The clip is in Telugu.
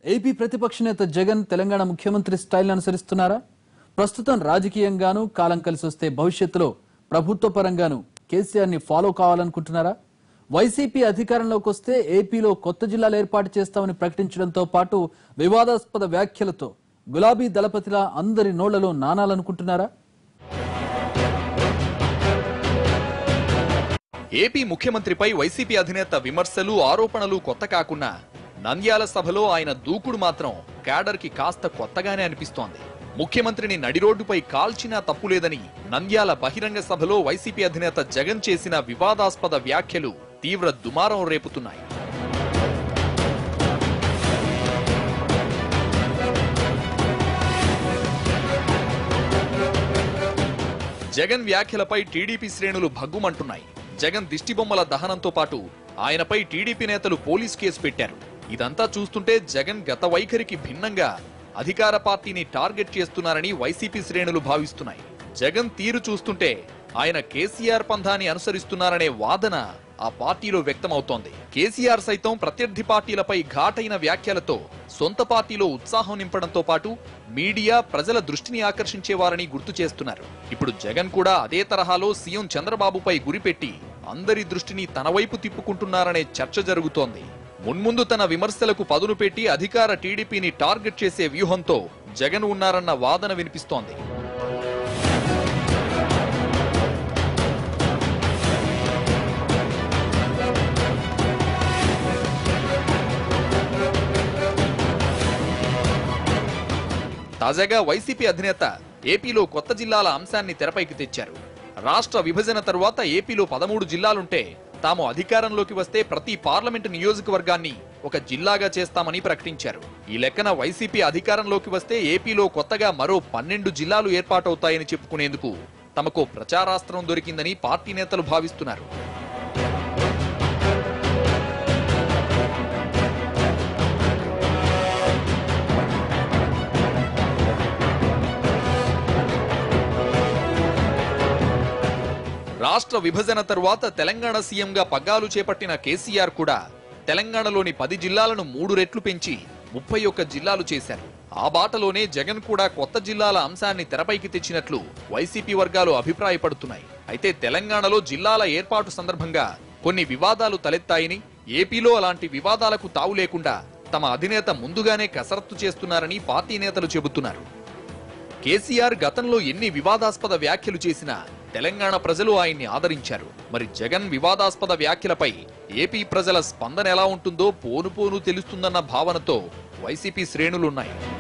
ఏపీ ప్రతిపక్ష నేత జగన్ తెలంగాణ ముఖ్యమంత్రి స్టైల్ అనుసరిస్తున్నారా ప్రస్తుతం రాజకీయంగానూ కాలం కలిసి వస్తే భవిష్యత్తులో ప్రభుత్వ పరంగానూ కేసీఆర్ ని ఫాలో కావాలనుకుంటున్నారా వైసీపీ అధికారంలోకి వస్తే ఏపీలో కొత్త జిల్లాలు ఏర్పాటు చేస్తామని ప్రకటించడంతో పాటు వివాదాస్పద వ్యాఖ్యలతో గులాబీ దళపతిలా అందరి నోళ్లలో నానాలనుకుంటున్నారా ఏపీ ముఖ్యమంత్రిపై వైసీపీ అధినేత విమర్శలు ఆరోపణలు కొత్త కాకున్నా నంద్యాల సభలో ఆయన దూకుడు మాత్రం క్యాడర్ కి కాస్త కొత్తగానే అనిపిస్తోంది ముఖ్యమంత్రిని నడిరోడ్డుపై కాల్చినా తప్పులేదని నంద్యాల బహిరంగ సభలో వైసీపీ అధినేత జగన్ చేసిన వివాదాస్పద వ్యాఖ్యలు తీవ్ర దుమారం రేపుతున్నాయి జగన్ వ్యాఖ్యలపై టీడీపీ శ్రేణులు భగ్గుమంటున్నాయి జగన్ దిష్టిబొమ్మల దహనంతో పాటు ఆయనపై టీడీపీ నేతలు పోలీస్ కేసు పెట్టారు ఇదంతా చూస్తుంటే జగన్ గత వైఖరికి భిన్నంగా అధికార పార్టీని టార్గెట్ చేస్తున్నారని వైసీపీ శ్రేణులు భావిస్తున్నాయి జగన్ తీరు చూస్తుంటే ఆయన కేసీఆర్ పంధాన్ని అనుసరిస్తున్నారనే వాదన ఆ పార్టీలో వ్యక్తమవుతోంది కేసీఆర్ సైతం ప్రత్యర్థి పార్టీలపై ఘాటైన వ్యాఖ్యలతో సొంత పార్టీలో ఉత్సాహం నింపడంతో పాటు మీడియా ప్రజల దృష్టిని ఆకర్షించేవారని గుర్తు చేస్తున్నారు ఇప్పుడు జగన్ కూడా అదే తరహాలో సీఎం చంద్రబాబుపై గురిపెట్టి అందరి దృష్టిని తన వైపు తిప్పుకుంటున్నారనే చర్చ జరుగుతోంది మున్ముందు తన విమర్శలకు పదును పెట్టి అధికార టీడీపీని టార్గెట్ చేసే వ్యూహంతో జగన్ ఉన్నారన్న వాదన వినిపిస్తోంది తాజాగా వైసీపీ అధినేత ఏపీలో కొత్త జిల్లాల అంశాన్ని తెరపైకి తెచ్చారు రాష్ట్ర విభజన తరువాత ఏపీలో పదమూడు జిల్లాలుంటే తాము అధికారంలోకి వస్తే ప్రతి పార్లమెంటు నియోజకవర్గాన్ని ఒక జిల్లాగా చేస్తామని ప్రకటించారు ఈ లెక్కన వైసీపీ అధికారంలోకి వస్తే ఏపీలో కొత్తగా మరో పన్నెండు జిల్లాలు ఏర్పాటవుతాయని చెప్పుకునేందుకు తమకు ప్రచారాస్త్రం దొరికిందని పార్టీ నేతలు భావిస్తున్నారు రాష్ట్ర విభజన తరువాత తెలంగాణ సీఎంగా పగ్గాలు చేపట్టిన కేసీఆర్ కూడా తెలంగాణలోని పది జిల్లాలను మూడు రెట్లు పెంచి ముప్పై ఒక్క జిల్లాలు చేశారు ఆ బాటలోనే జగన్ కూడా కొత్త జిల్లాల అంశాన్ని తెరపైకి తెచ్చినట్లు వైసీపీ వర్గాలు అభిప్రాయపడుతున్నాయి అయితే తెలంగాణలో జిల్లాల ఏర్పాటు సందర్భంగా కొన్ని వివాదాలు తలెత్తాయని ఏపీలో అలాంటి వివాదాలకు తావు లేకుండా తమ అధినేత ముందుగానే కసరత్తు చేస్తున్నారని పార్టీ నేతలు చెబుతున్నారు కేసీఆర్ గతంలో ఎన్ని వివాదాస్పద వ్యాఖ్యలు చేసినా తెలంగాణ ప్రజలు ఆయన్ని ఆదరించారు మరి జగన్ వివాదాస్పద వ్యాఖ్యలపై ఏపీ ప్రజల స్పందన ఎలా ఉంటుందో పోను పోను తెలుస్తుందన్న భావనతో వైసీపీ శ్రేణులున్నాయి